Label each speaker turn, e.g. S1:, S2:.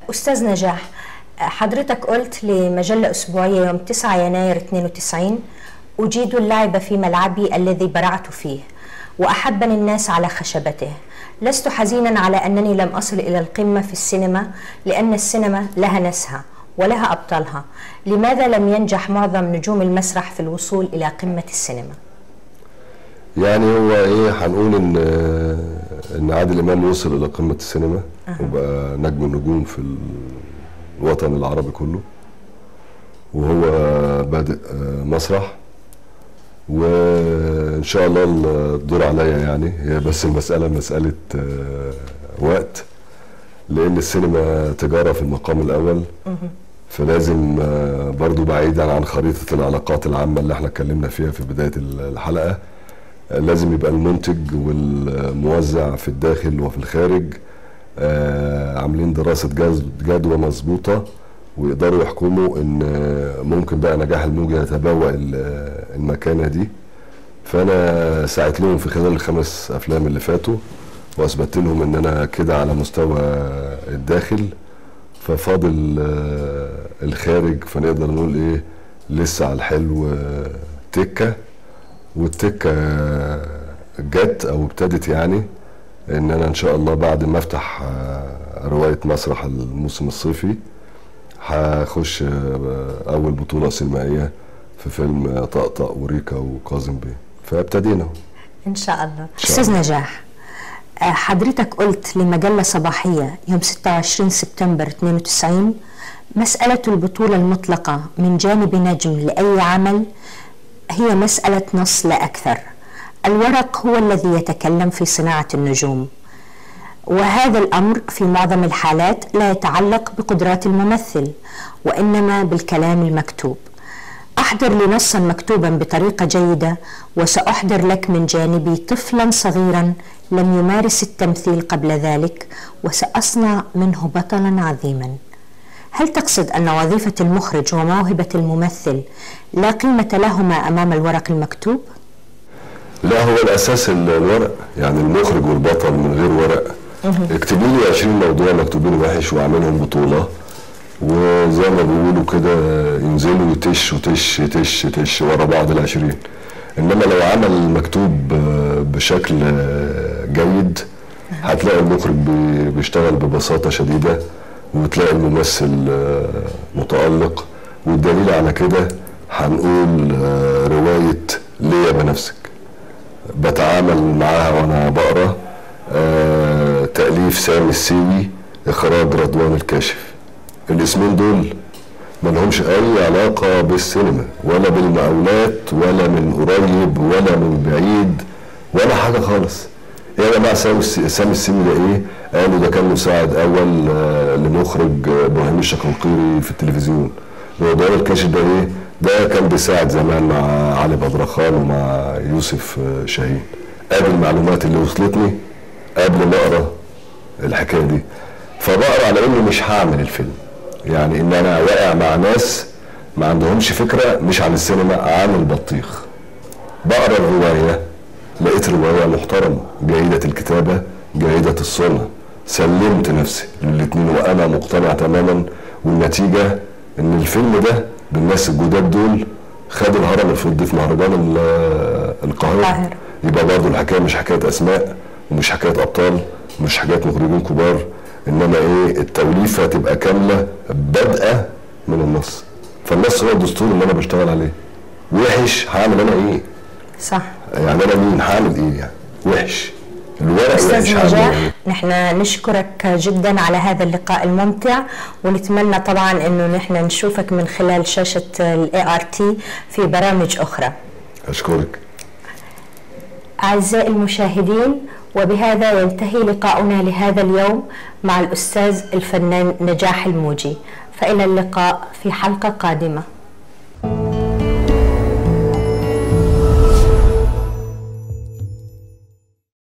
S1: أستاذ نجاح حضرتك قلت لمجلة أسبوعية يوم 9 يناير 92 أجيد اللعب في ملعبي الذي برعت فيه وأحبني الناس على خشبته لست حزينا على أنني لم أصل إلى القمة في السينما لأن السينما لها ناسها ولها أبطالها لماذا لم ينجح معظم نجوم المسرح في الوصول إلى قمة السينما؟
S2: يعني هو ايه هنقول ان ان عادل امام وصل الى قمه السينما وبقى نجم النجوم في الوطن العربي كله وهو بادئ مسرح وان شاء الله الدور عليا يعني هي بس المساله مساله وقت لان السينما تجاره في المقام الاول فلازم برضو بعيدا عن خريطه العلاقات العامه اللي احنا اتكلمنا فيها في بدايه الحلقه لازم يبقى المنتج والموزع في الداخل وفي الخارج عاملين دراسه جدوى مظبوطه ويقدروا يحكموا ان ممكن بقى نجاح الموجة يتبوأ المكانة دي فانا ساعدت لهم في خلال الخمس افلام اللي فاتوا واثبت لهم ان انا كده على مستوى الداخل ففاضل الخارج فنقدر نقول ايه لسه على الحلو تكه والتكه جت او ابتدت يعني ان انا ان شاء الله بعد ما افتح روايه مسرح الموسم الصيفي هخش اول بطوله سينمائيه في فيلم طقطق وريكا وكاظم بيه فابتدينا
S1: ان شاء الله استاذ نجاح حضرتك قلت لمجله صباحيه يوم 26 سبتمبر 92 مساله البطوله المطلقه من جانب نجم لاي عمل هي مساله نص لا اكثر الورق هو الذي يتكلم في صناعه النجوم وهذا الامر في معظم الحالات لا يتعلق بقدرات الممثل وانما بالكلام المكتوب احضر لي نصا مكتوبا بطريقه جيده وساحضر لك من جانبي طفلا صغيرا لم يمارس التمثيل قبل ذلك وساصنع منه بطلا عظيما هل تقصد ان وظيفه المخرج وموهبه الممثل لا قيمه لهما امام الورق المكتوب
S2: لا هو الاساس الورق يعني المخرج والبطل من غير ورق اكتبوا لي 20 موضوع مكتوبين وحش واعملهم بطوله وزي ما بيقولوا كده ينزلوا يتش وتش تش تش ورا بعض ال 20 انما لو عمل مكتوب بشكل جيد هتلاقي المخرج بيشتغل ببساطه شديده وتلاقي الممثل متالق والدليل على كده هنقول روايه ليا بنفسك بتعامل معاها وانا بقرا آه، تأليف سامي السيوي إخراج رضوان الكاشف الاسمين دول ما لهمش أي علاقة بالسينما ولا بالمقاولات ولا من قريب ولا من بعيد ولا حاجة خالص إيه يا جماعة سامي سامي السيوي ده إيه؟ قالوا ده كان مساعد أول آه لمخرج إبراهيم الشقنقيري في التلفزيون رضوان الكاشف ده إيه؟ ده كان بيساعد زمان مع علي بدرخان ومع يوسف آه شاهين ادي المعلومات اللي وصلتني قبل ما اقرا الحكايه دي فبقرا على اني مش هعمل الفيلم يعني ان انا واقع مع ناس ما عندهمش فكره مش عن السينما عن البطيخ بقرا الروايه لقيت روايه محترمه جيده الكتابه جيده الصنع سلمت نفسي للاثنين وانا مقتنع تماما والنتيجه ان الفيلم ده بالناس الجداد دول خد الهرم الفضي في مهرجان القاهره يبقى برضه الحكايه مش حكايه اسماء ومش حكايه ابطال مش حكايه مخرجين كبار انما ايه التوليفه تبقى كامله بادئه من النص فالنص هو الدستور اللي انا بشتغل عليه وحش هعمل انا ايه
S1: صح
S2: يعني انا مين هعمل ايه يعني وحش الورق
S1: استاذ نجاح نحن نشكرك جدا على هذا اللقاء الممتع ونتمنى طبعا انه نحن نشوفك من خلال شاشه الاي ار تي في برامج اخرى
S2: اشكرك
S1: اعزائي المشاهدين وبهذا ينتهي لقاؤنا لهذا اليوم مع الاستاذ الفنان نجاح الموجي فالى اللقاء في حلقه قادمه